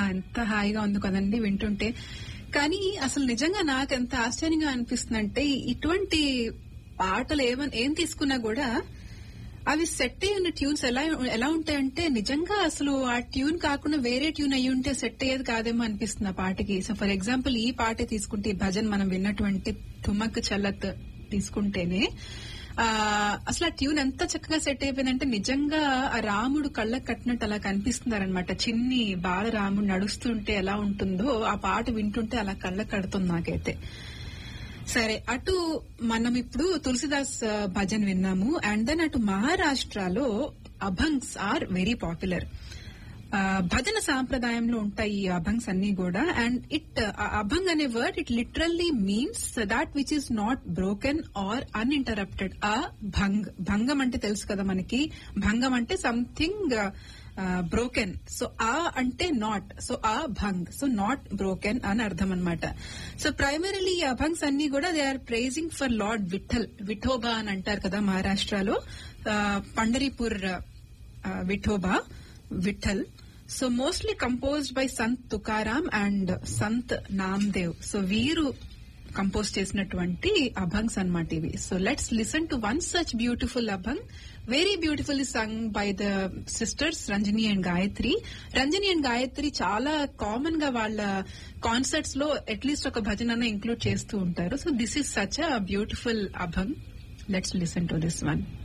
ఎంత హాయిగా ఉంది కదండి వింటుంటే కానీ అసలు నిజంగా నాకు ఎంత ఆశ్చర్యంగా అనిపిస్తుందంటే ఇటువంటి పాటలు ఏమన్ ఏం తీసుకున్నా కూడా అవి సెట్ అయ్యి ఉన్న ట్యూన్స్ ఎలా ఎలా ఉంటాయంటే నిజంగా అసలు ఆ ట్యూన్ కాకుండా వేరే ట్యూన్ అయ్యి ఉంటే సెట్ అయ్యేది కాదేమో అనిపిస్తుంది ఆ పాటకి సో ఫర్ ఎగ్జాంపుల్ ఈ పాటే తీసుకుంటే ఈ భజన్ మనం విన్నటువంటి తుమ్మక్ చల్లత్ తీసుకుంటేనే ఆ అసలు ఆ ట్యూన్ ఎంత చక్కగా సెట్ అయిపోయిందంటే నిజంగా ఆ రాముడు కళ్ళకు కట్టినట్టు అలా కనిపిస్తున్నారనమాట చిన్ని బాల రాముడు నడుస్తుంటే ఎలా ఉంటుందో ఆ పాట వింటుంటే అలా కళ్ళకు కడుతుంది నాకైతే సరే అటు మనం ఇప్పుడు తులసిదాస్ ఆ, భజన్ విన్నాము అండ్ దెన్ అటు మహారాష్ట్రలో అభంగ్స్ ఆర్ వెరీ పాపులర్ భజన సాంప్రదాయంలో ఉంటాయి ఈ అభంగ్స్ అన్ని కూడా అండ్ ఇట్ అభంగ్ అనే word it literally means that which is not broken or uninterrupted ఆ భంగ్ భంగం అంటే తెలుసు కదా మనకి భంగం అంటే సంథింగ్ బ్రోకెన్ సో ఆ అంటే నాట్ సో ఆ భంగ్ సో నాట్ బ్రోకెన్ అని అర్థం అనమాట సో ప్రైమరీలీ ఈ అభంగ్స్ అన్ని కూడా they are praising for lord Vitthal Vithoba అని అంటారు కదా మహారాష్ట్రలో ఆ, పండరీపూర్ ఆ, Vithoba Vitthal so mostly composed by Sant Tukaram and Sant Namdev so వీరు కంపోజ్ చేసినటువంటి అభంగ్స్ అన్నమాట ఇవి so let's listen to one such beautiful abhang very beautifully sung by the sisters Ranjani and Gayatri Ranjani and Gayatri చాలా కామన్ గా వాళ్ళ కాన్సర్ట్స్ లో అట్లీస్ట్ ఒక భజన ఇంక్లూడ్ చేస్తూ ఉంటారు so this is such a beautiful abhang let's listen to this one